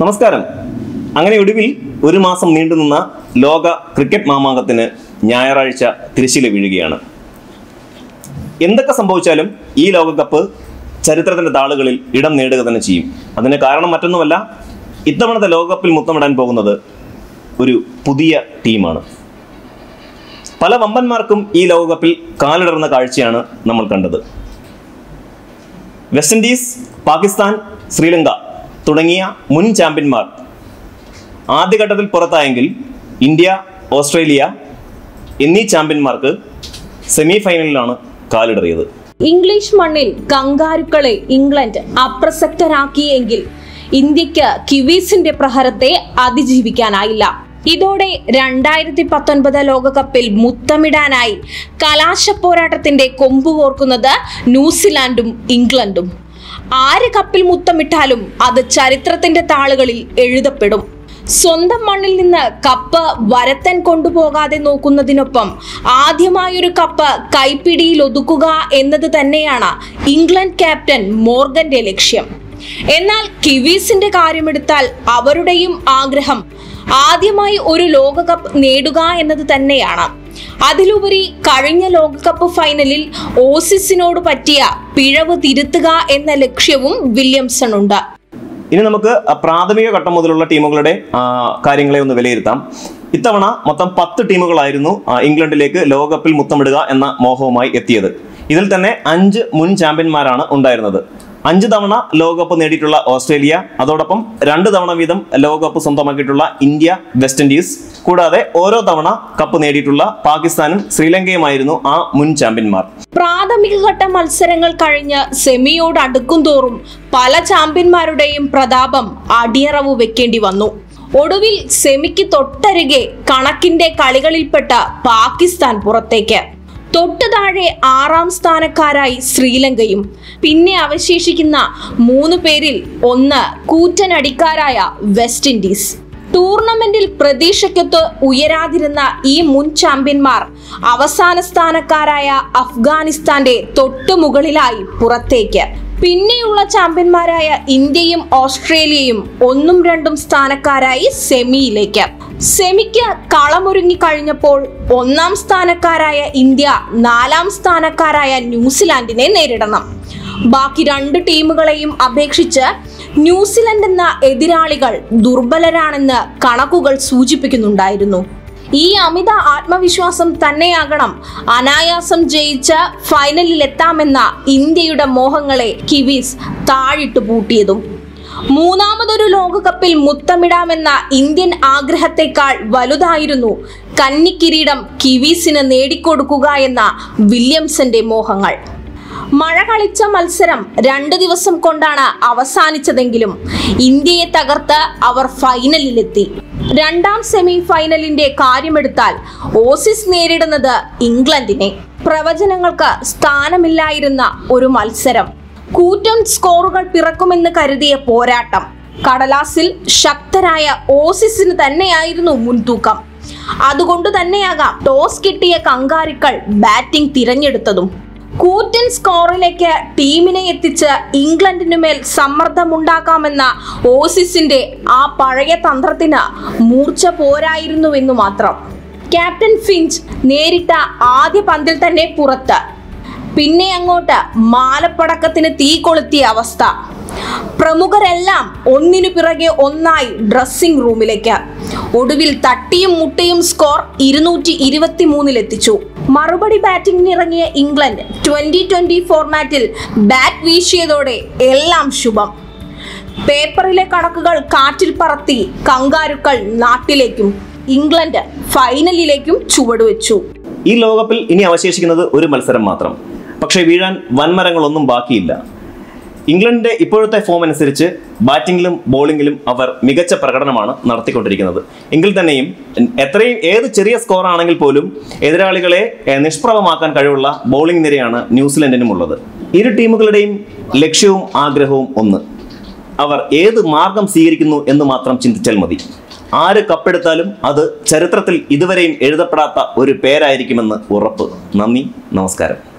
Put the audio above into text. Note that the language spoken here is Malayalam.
നമസ്കാരം അങ്ങനെ ഒടുവിൽ ഒരു മാസം നീണ്ടുനിന്ന ലോക ക്രിക്കറ്റ് മാമാങ്കത്തിന് ഞായറാഴ്ച തിരശ്ശീല വീഴുകയാണ് എന്തൊക്കെ സംഭവിച്ചാലും ഈ ലോകകപ്പ് ചരിത്രത്തിന്റെ താളുകളിൽ ഇടം നേടുക തന്നെ ചെയ്യും അതിന് കാരണം മറ്റൊന്നുമല്ല ഇത്തവണത്തെ ലോകകപ്പിൽ മുത്തമിടാൻ പോകുന്നത് ഒരു പുതിയ ടീമാണ് പല വമ്പന്മാർക്കും ഈ ലോകകപ്പിൽ കാലിടറുന്ന കാഴ്ചയാണ് നമ്മൾ കണ്ടത് വെസ്റ്റ് ഇൻഡീസ് പാകിസ്ഥാൻ ശ്രീലങ്ക തുടങ്ങിയ മുൻ ചാമ്പ്യന്മാർ ആദ്യഘട്ടത്തിൽ പുറത്തായെങ്കിൽ ഇന്ത്യ ഓസ്ട്രേലിയ എന്നീ ചാമ്പ്യന്മാർക്ക് സെമി ഫൈനലിലാണ് കാലിടറിയത് ഇംഗ്ലീഷ് മണ്ണിൽ കങ്കാരുക്കളെ ഇംഗ്ലണ്ട് അപ്രസക്തരാക്കിയെങ്കിൽ ഇന്ത്യക്ക് കിവീസിന്റെ പ്രഹരത്തെ അതിജീവിക്കാനായില്ല ഇതോടെ രണ്ടായിരത്തി പത്തൊൻപത് ലോകകപ്പിൽ മുത്തമിടാനായി കലാശ പോരാട്ടത്തിന്റെ കൊമ്പ് കോർക്കുന്നത് ന്യൂസിലാൻഡും ഇംഗ്ലണ്ടും ആര് കപ്പിൽ മുത്തമിട്ടാലും അത് ചരിത്രത്തിന്റെ താളുകളിൽ എഴുതപ്പെടും സ്വന്തം മണ്ണിൽ നിന്ന് കപ്പ് വരത്തൻ കൊണ്ടുപോകാതെ നോക്കുന്നതിനൊപ്പം ആദ്യമായൊരു കപ്പ് കൈപ്പിടിയിൽ ഒതുക്കുക എന്നത് തന്നെയാണ് ഇംഗ്ലണ്ട് ക്യാപ്റ്റൻ മോർഗന്റെ ലക്ഷ്യം എന്നാൽ കിവീസിന്റെ കാര്യമെടുത്താൽ അവരുടെയും ആഗ്രഹം ആദ്യമായി ഒരു ലോകകപ്പ് നേടുക എന്നത് തന്നെയാണ് അതിലുപരി കഴിഞ്ഞ ലോകകപ്പ് ഫൈനലിൽ ഓസിസിനോട് പറ്റിയ പിഴവ് തിരുത്തുക എന്ന ലക്ഷ്യവും വില്യംസൺ ഉണ്ട് ഇനി നമുക്ക് ആ പ്രാഥമിക ഘട്ടം മുതലുള്ള ടീമുകളുടെ ആ, കാര്യങ്ങളെ ഒന്ന് വിലയിരുത്താം ഇത്തവണ മൊത്തം പത്ത് ടീമുകളായിരുന്നു ആ, ഇംഗ്ലണ്ടിലേക്ക് ലോകകപ്പിൽ മുത്തമിടുക എന്ന മോഹവുമായി എത്തിയത് ഇതിൽ തന്നെ അഞ്ച് മുൻ ചാമ്പ്യന്മാരാണ് ഉണ്ടായിരുന്നത് അഞ്ച് തവണ ലോകകപ്പ് നേടിയിട്ടുള്ള ഓസ്ട്രേലിയ അതോടൊപ്പം രണ്ട് തവണ വീതം ലോകകപ്പ് സ്വന്തമാക്കിയിട്ടുള്ള ഇന്ത്യ വെസ്റ്റ് ഇൻഡീസ് കൂടാതെ ഓരോ തവണ കപ്പ് നേടിയിട്ടുള്ള പാകിസ്ഥാനും ശ്രീലങ്കയുമായിരുന്നു ആ മുൻ ചാമ്പ്യന്മാർ പ്രാഥമിക ഘട്ട മത്സരങ്ങൾ കഴിഞ്ഞ് സെമിയോട് അടുക്കും തോറും പല ചാമ്പ്യന്മാരുടെയും പ്രതാപം അടിയറവ് വെക്കേണ്ടി വന്നു ഒടുവിൽ സെമിക്ക് തൊട്ടരികെ കണക്കിന്റെ കളികളിൽപ്പെട്ട പാകിസ്ഥാൻ പുറത്തേക്ക് തൊട്ടു താഴെ ആറാം സ്ഥാനക്കാരായി ശ്രീലങ്കയും പിന്നെ അവശേഷിക്കുന്ന മൂന്ന് പേരിൽ ഒന്ന് കൂറ്റനടിക്കാരായ വെസ്റ്റ് ഇൻഡീസ് ടൂർണമെന്റിൽ പ്രതീക്ഷയ്ക്കൊത്ത് ഉയരാതിരുന്ന ഈ മുൻ ചാമ്പ്യന്മാർ അവസാന സ്ഥാനക്കാരായ അഫ്ഗാനിസ്ഥാന്റെ തൊട്ടു മുകളിലായി പുറത്തേക്ക് പിന്നെയുള്ള ചാമ്പ്യന്മാരായ ഇന്ത്യയും ഓസ്ട്രേലിയയും ഒന്നും രണ്ടും സ്ഥാനക്കാരായി സെമിയിലേക്ക് സെമിക്ക് കളമൊരുങ്ങി കഴിഞ്ഞപ്പോൾ ഒന്നാം സ്ഥാനക്കാരായ ഇന്ത്യ നാലാം സ്ഥാനക്കാരായ ന്യൂസിലാൻഡിനെ നേരിടണം ബാക്കി രണ്ട് ടീമുകളെയും അപേക്ഷിച്ച് ന്യൂസിലൻഡ് എന്ന എതിരാളികൾ ദുർബലരാണെന്ന് കണക്കുകൾ സൂചിപ്പിക്കുന്നുണ്ടായിരുന്നു ഈ അമിത ആത്മവിശ്വാസം തന്നെയാകണം അനായാസം ജയിച്ച് ഫൈനലിൽ എത്താമെന്ന ഇന്ത്യയുടെ മോഹങ്ങളെ കിവീസ് താഴിട്ട് പൂട്ടിയതും മൂന്നാമതൊരു ലോകകപ്പിൽ മുത്തമിടാമെന്ന ഇന്ത്യൻ ആഗ്രഹത്തെക്കാൾ വലുതായിരുന്നു കന്നിക്കിരീടം കിവീസിന് നേടിക്കൊടുക്കുക എന്ന വില്യംസന്റെ മോഹങ്ങൾ മഴ കളിച്ച മത്സരം രണ്ടു ദിവസം കൊണ്ടാണ് അവസാനിച്ചതെങ്കിലും ഇന്ത്യയെ തകർത്ത് അവർ ഫൈനലിലെത്തി രണ്ടാം സെമി ഫൈനലിന്റെ കാര്യമെടുത്താൽ ഓസിസ് നേരിടുന്നത് ഇംഗ്ലണ്ടിനെ പ്രവചനങ്ങൾക്ക് സ്ഥാനമില്ലായിരുന്ന ഒരു മത്സരം കൂറ്റൻ സ്കോറുകൾ പിറക്കുമെന്ന് കരുതിയ പോരാട്ടം കടലാസിൽ ശക്തരായ ഓസിസിന് തന്നെയായിരുന്നു മുൻതൂക്കം അതുകൊണ്ട് തന്നെയാകാം ടോസ് കിട്ടിയ കങ്കാരുക്കൾ ബാറ്റിംഗ് തിരഞ്ഞെടുത്തതും കൂറ്റൻ സ്കോറിലേക്ക് ടീമിനെ എത്തിച്ച് ഇംഗ്ലണ്ടിനു മേൽ സമ്മർദ്ദമുണ്ടാക്കാമെന്ന ഓസിസിന്റെ ആ പഴയ തന്ത്രത്തിന് മൂർച്ച പോരായിരുന്നുവെന്നു മാത്രം ക്യാപ്റ്റൻ ഫിഞ്ച് നേരിട്ട ആദ്യ പന്തിൽ തന്നെ പുറത്ത് പിന്നെ അങ്ങോട്ട് മാലപ്പടക്കത്തിന് തീ കൊളുത്തിയ അവസ്ഥ പ്രമുഖരെല്ലാം ഒന്നിനു പിറകെ ഒന്നായി ഡ്രസ്സിംഗ് റൂമിലേക്ക് ഒടുവിൽ തട്ടിയും മുട്ടയും സ്കോർ ഇരുന്നൂറ്റി ഇരുപത്തി മൂന്നിലെത്തിച്ചു മറുപടി ബാറ്റിംഗിനിറങ്ങിയ ഇംഗ്ലണ്ട് ട്വന്റി ട്വന്റി ഫോർമാറ്റിൽ ബാറ്റ് വീശിയതോടെ എല്ലാം ശുഭം പേപ്പറിലെ കണക്കുകൾ കാറ്റിൽ പറത്തി കങ്കാരുക്കൾ നാട്ടിലേക്കും ഇംഗ്ലണ്ട് ഫൈനലിലേക്കും ചുവടുവെച്ചു ഈ ലോകകപ്പിൽ ഇനി അവശേഷിക്കുന്നത് ഒരു മത്സരം മാത്രം പക്ഷേ വീഴാൻ വൻമരങ്ങളൊന്നും ബാക്കിയില്ല ഇംഗ്ലണ്ടിന്റെ ഇപ്പോഴത്തെ ഫോം അനുസരിച്ച് ബാറ്റിംഗിലും ബോളിംഗിലും അവർ മികച്ച പ്രകടനമാണ് നടത്തിക്കൊണ്ടിരിക്കുന്നത് എങ്കിൽ തന്നെയും എത്രയും ഏത് ചെറിയ സ്കോർ ആണെങ്കിൽ പോലും എതിരാളികളെ ഏഹ്, നിഷ്പ്രഭമാക്കാൻ കഴിവുള്ള ബോളിംഗ് നിരയാണ് ന്യൂസിലൻഡിനും ഉള്ളത് ഇരു ടീമുകളുടെയും ലക്ഷ്യവും ആഗ്രഹവും ഒന്ന് അവർ ഏത് മാർഗം സ്വീകരിക്കുന്നു എന്ന് മാത്രം ചിന്തിച്ചാൽ മതി ആര് കപ്പെടുത്താലും അത് ചരിത്രത്തിൽ ഇതുവരെയും എഴുതപ്പെടാത്ത ഒരു പേരായിരിക്കുമെന്ന് ഉറപ്പ് നന്ദി നമസ്കാരം